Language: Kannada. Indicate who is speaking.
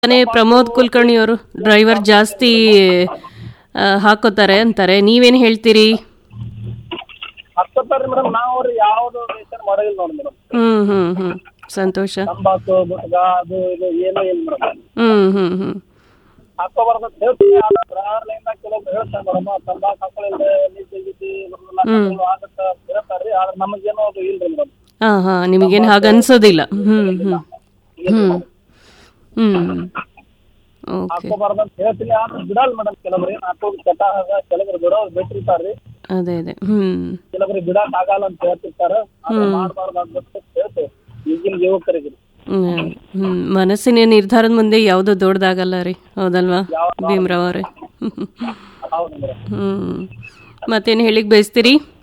Speaker 1: ತಾನೇ ಪ್ರಮೋದ್ ಕುಲಕರ್ಣಿ ಅವರು ಡ್ರೈವರ್ ಜಾಸ್ತಿ ಆ, ಹಾಕೋತಾರೆ ಅಂತಾರೆ ನೀವೇನು ಹೇಳ್ತೀರಿ
Speaker 2: ಹತ್ತತ್ತಾರ್ರಿ ಮೇಡಮ್ ನಾವು ಅವ್ರು ಯಾವ್ದು ವೇಷನ್ ಮಾಡೋದಿಲ್ಲ ನೋಡಿ ಮೇಡಮ್
Speaker 1: ಹ್ಮ್ ಹ್ಮ್ ಹ್ಮ್ ಸಂತೋಷ
Speaker 2: ತಂಬಾಕು ಗುಟ್ಕ ಅದು ಇದು ಏನೂ ಇಲ್ಲ ಮೇಡಮ್
Speaker 1: ಹ್ಮ್ ಹ್ಮ್ ಹ್ಮ್
Speaker 2: ಹಾಕೋಬಾರ್ದು ಅಂತ ಹೇಳ್ತೀವಿ ಆದ್ರೆ ಪ್ರಾರಂಭದಿಂದ ಕೆಲವೊಬ್ರು ಹೇಳ್ತಾರೆ ಮೇಡಮ್ ತಂಬಾಕು ಹಾಕೊಳ್ಳಿಲ್ಲ ನೀತಿ ಗೀತಿ ಇವ್ರನ್ನೆಲ್ಲ ಆಗುತ್ತೆ ಅಂತ ಹೇಳ್ತಾರ್ರಿ ಆದ್ರೆ ನಮಗೇನೋ ಅದು ಇಲ್ರಿ ಮೇಡಮ್
Speaker 1: ಹಾ ಹಾ ನಿಮಗೇನು ಹಾಗೆ ಅನ್ಸೋದಿಲ್ಲ ಹ್ಮ್ ಹ್ಮ್ ಹ್ಮ್ ಹ್ಮ್ ಓಕೆ
Speaker 2: ಹಾಕೋಬಾರ್ದು ಅಂತ ಹೇಳ್ತೀನಿ ಆದ್ರೆ ಬಿಡಲ್ಲ ಮೇಡಮ್ ಕೆಲವ್ರು ಏನು ಹಾಕೋದು ಕೆಟ್ಟ ಆಗ ಕೆಲವ್ರು ಬಿಡೋರು ಬಿಟ್ಟಿರ್ತಾರ್ರಿ
Speaker 1: ಅದೇ ಅದೇ ಹ್ಮ್
Speaker 2: ಕೆಲವ್ರಿಗೆ ಬಿಡಕ್ ಆಗಲ್ಲ ಅಂತ ಹೇಳ್ತಿರ್ತಾರ ಆದ್ರೆ ಮಾಡಬಾರ್ದು ಅಂತ ಹೇಳ್ತೇವೆ ಈಗಿನ ಯುವಕರಿಗೆ
Speaker 1: ಹ್ಮ್ ಹ್ಮ್ ಮನಸ್ಸಿನ ನಿರ್ಧಾರದ ಮುಂದೆ ಯಾವುದು ದೊಡ್ಡದಾಗಲ್ಲ ರೀ ಹೌದಲ್ವಾ ಭೀಮ್ರಾವ್ ಅವರೇ
Speaker 2: ಹೌದು ಮೇಡಮ್
Speaker 1: ಹ್ಮ್ ಮತ್ತೇನು ಹೇಳಿಕ್ ಬಯಸ್ತೀರಿ